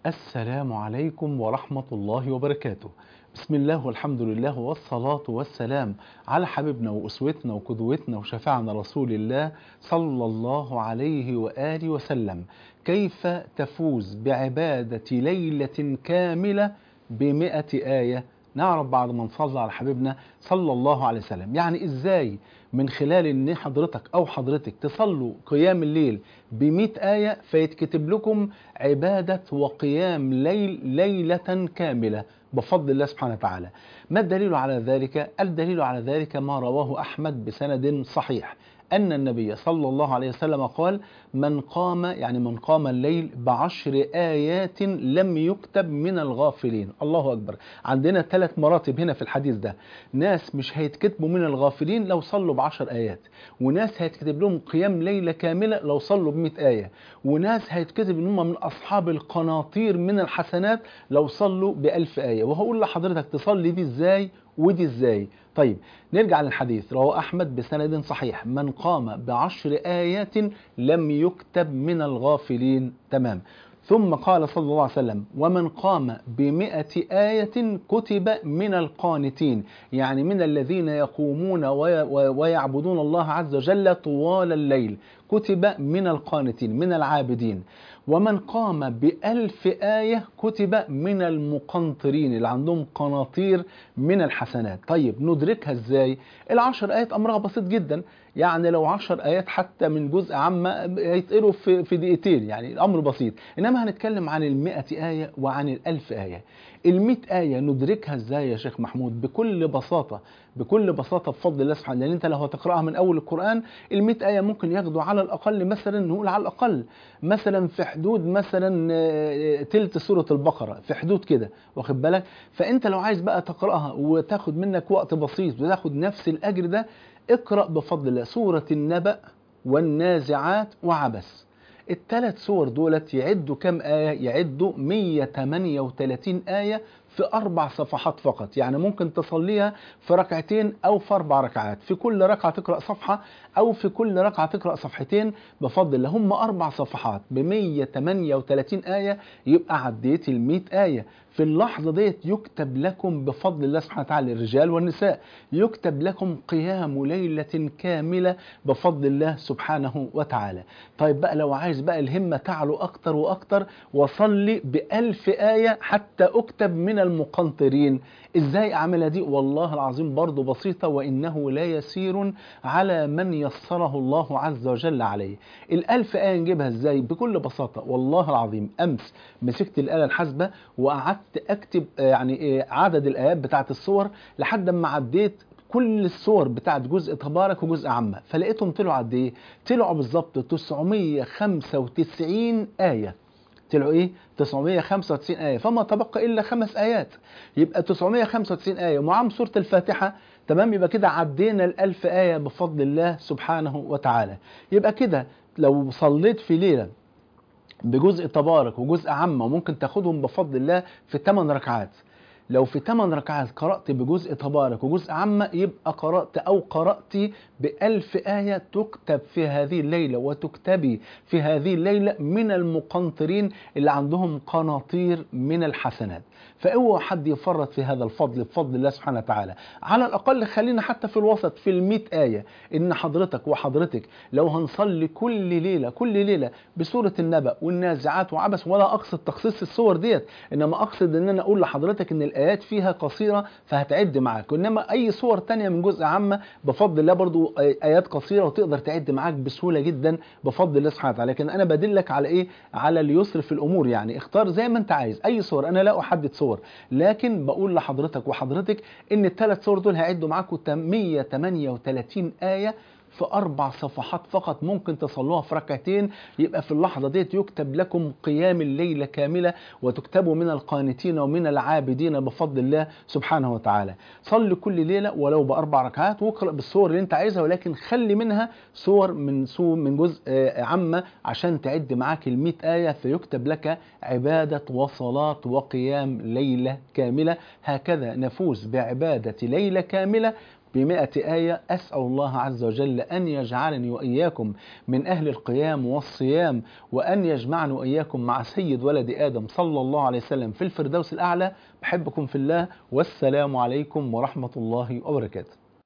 السلام عليكم ورحمة الله وبركاته بسم الله والحمد لله والصلاة والسلام على حبيبنا وأسوتنا وقدوتنا وشفاعنا رسول الله صلى الله عليه وآله وسلم كيف تفوز بعبادة ليلة كاملة بمئة آية نعرف بعد ما نصلي على حبيبنا صلى الله عليه وسلم يعني ازاي من خلال ان حضرتك او حضرتك تصلوا قيام الليل بمئة آية فيتكتب لكم عبادة وقيام ليل ليلة كاملة بفضل الله سبحانه وتعالى ما الدليل على ذلك؟ الدليل على ذلك ما رواه أحمد بسند صحيح أن النبي صلى الله عليه وسلم قال من قام يعني من قام الليل بعشر آيات لم يكتب من الغافلين الله أكبر عندنا ثلاث مراتب هنا في الحديث ده ناس مش هيتكتبوا من الغافلين لو صلوا بعشر آيات وناس هيتكتب لهم قيام ليلة كاملة لو صلوا بمئة آية وناس هيتكتب ان هم من أصحاب القناطير من الحسنات لو صلوا بألف آية وهقول لحضرتك تصلي دي ازاي ودي ازاي طيب نرجع للحديث رواه أحمد بسند صحيح من قام بعشر آيات لم يكتب من الغافلين تمام ثم قال صلى الله عليه وسلم ومن قام بمئة آية كتب من القانتين يعني من الذين يقومون ويعبدون الله عز وجل طوال الليل كتب من القانتين من العابدين ومن قام بألف آية كتب من المقنطرين اللي عندهم قناطير من الحسنات طيب ندركها ازاي العشر آيات أمرها بسيط جدا يعني لو عشر آيات حتى من جزء عامة يتقروا في, في دقيقتين يعني الأمر بسيط إنما هنتكلم عن المئة آية وعن الألف آية المئة آية ندركها ازاي يا شيخ محمود بكل بساطة بكل بساطة بفضل الله سبحانه لأن أنت لو هتقرأها من أول القرآن المئة آية ممكن ياخدوا على الأقل مثلا نقول على الأقل مثلا في حدود مثلا تلت سورة البقرة في حدود كده واخد بالك فأنت لو عايز بقى تقرأها وتاخد منك وقت بسيط وتاخد نفس الأجر ده اقرأ بفضل الله سورة النبأ والنازعات وعبس الثلاث سور دولت يعدوا كم آية؟ يعدوا 138 آية في أربع صفحات فقط يعني ممكن تصليها في ركعتين أو في أربع ركعات في كل ركعة تقرأ صفحة أو في كل ركعة تقرأ صفحتين بفضل الله هم أربع صفحات ب 138 آية يبقى عديت ال 100 آية في اللحظة ديت يكتب لكم بفضل الله سبحانه وتعالى الرجال والنساء يكتب لكم قيام ليلة كاملة بفضل الله سبحانه وتعالى طيب بقى لو عايز بقى الهمة تعلو أكتر وأكتر وصلي بألف آية حتى أكتب من المقنطرين ازاي اعملها دي والله العظيم برضو بسيطة وانه لا يسير على من يسره الله عز وجل عليه الالف آية نجيبها ازاي بكل بساطة والله العظيم امس مسكت الآلة الحاسبة وقعدت اكتب يعني عدد الايات بتاعت الصور لحد ما عديت كل الصور بتاعت جزء تبارك وجزء عامة فلقيتهم طلعوا قد ايه طلعوا بالظبط 995 آية طلعوا ايه 995 آية فما تبقى إلا خمس آيات يبقى 995 آية ومعاهم سورة الفاتحة تمام يبقى كده عدينا الألف آية بفضل الله سبحانه وتعالى يبقى كده لو صليت في ليلة بجزء تبارك وجزء عامة وممكن تاخدهم بفضل الله في 8 ركعات لو في 8 ركعات قرأت بجزء تبارك وجزء عامة يبقى قرأت أو قرأت بألف آية تكتب في هذه الليلة وتكتبي في هذه الليلة من المقنطرين اللي عندهم قناطير من الحسنات فاوعى حد يفرط في هذا الفضل بفضل الله سبحانه وتعالى على الأقل خلينا حتى في الوسط في المئة آية إن حضرتك وحضرتك لو هنصلي كل ليلة كل ليلة بسورة النبأ والنازعات وعبس ولا أقصد تخصيص الصور ديت إنما أقصد إن أنا أقول لحضرتك إن الآيات فيها قصيرة فهتعد معاك إنما أي صور تانية من جزء عامة بفضل الله برضو آيات قصيرة وتقدر تعد معاك بسهولة جدا بفضل الله سبحانه وتعالى لكن أنا بدلك على إيه على اليسر في الأمور يعني اختار زي ما أنت عايز أي صور أنا لا أحدد صور لكن بقول لحضرتك وحضرتك إن الثلاث صور دول هيعدوا معاكم 138 آية في أربع صفحات فقط ممكن تصلوها في ركعتين يبقى في اللحظة ديت يكتب لكم قيام الليلة كاملة وتكتبوا من القانتين ومن العابدين بفضل الله سبحانه وتعالى صل كل ليلة ولو بأربع ركعات واقرأ بالصور اللي انت عايزها ولكن خلي منها صور من سو من جزء عامة عشان تعد معاك المئة آية فيكتب لك عبادة وصلاة وقيام ليلة كاملة هكذا نفوز بعبادة ليلة كاملة بمئة آية أسأل الله عز وجل أن يجعلني وإياكم من أهل القيام والصيام وأن يجمعني وإياكم مع سيد ولد آدم صلى الله عليه وسلم في الفردوس الأعلى بحبكم في الله والسلام عليكم ورحمة الله وبركاته